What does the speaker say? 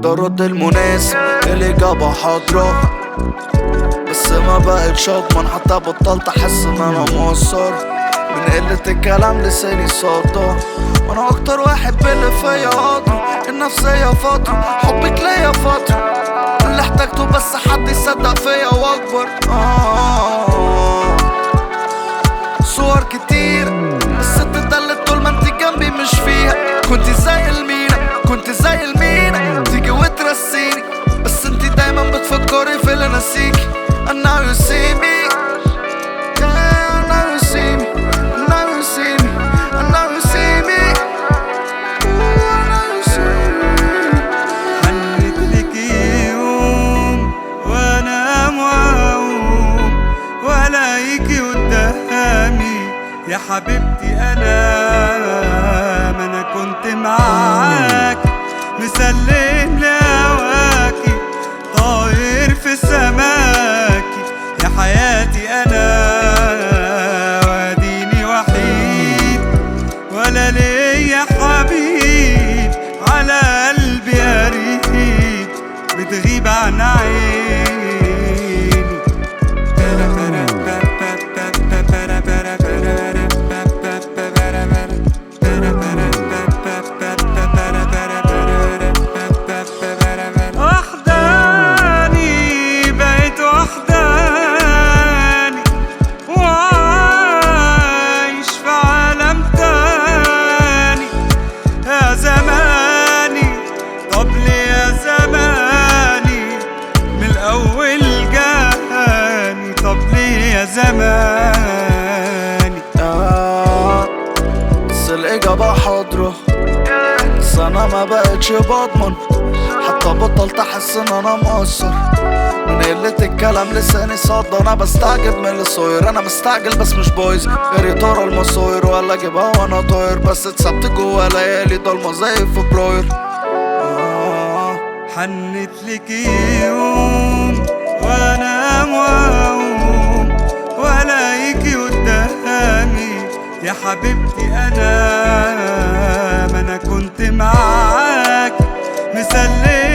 الرد المناسب الإجابة حاضرة بس ما بقتش اضمن حتى بطلت احس ان انا مقصر من قلة الكلام لساني صدى وانا اكتر واحد باللي فيا قاطر النفسية فترة حبك ليا فترة اللي احتاجته بس حد يصدق فيا واكبر آه صور كتير بس انت اتدلت طول ما انت جنبي مش فيها كنت زي المينا كنت زي المينا تيجي وترسيني بس انت دايما بتفكري في اللي ناسيكي And now you see me Yeah, now you see me And now you see me And now you see me Ooh, now you see me حنت لك يوم وانا واقوم والاقيكي قدامي يا حبيبتي انا ما انا كنت معاك مسلم لهواكي طاير في سماكي يا حياتي انا واديني وحيد ولا ليا حبيب على قلبي قريب بتغيب عن عيني وحداني بقيت وحداني وعايش في عالم تاني يا زماني طب ليه يا زماني من الأول جاني طب ليه يا زماني آه، بس الإجابة حاضرة بس أنا ما بقتش بضمن حتى بطلت أحس إن أنا مقصر من قلة الكلام لساني صد أنا بستعجب من الصوير أنا بستعجل بس مش بايظ غير ترى المصاير ولا أجيبها وأنا طاير بس اتثبت جوا ليالي ضلمة زي في بلاير آه حنت لك يوم وانا واقوم والاقيكي قدامي يا حبيبتي انا ما انا كنت معاك مسلم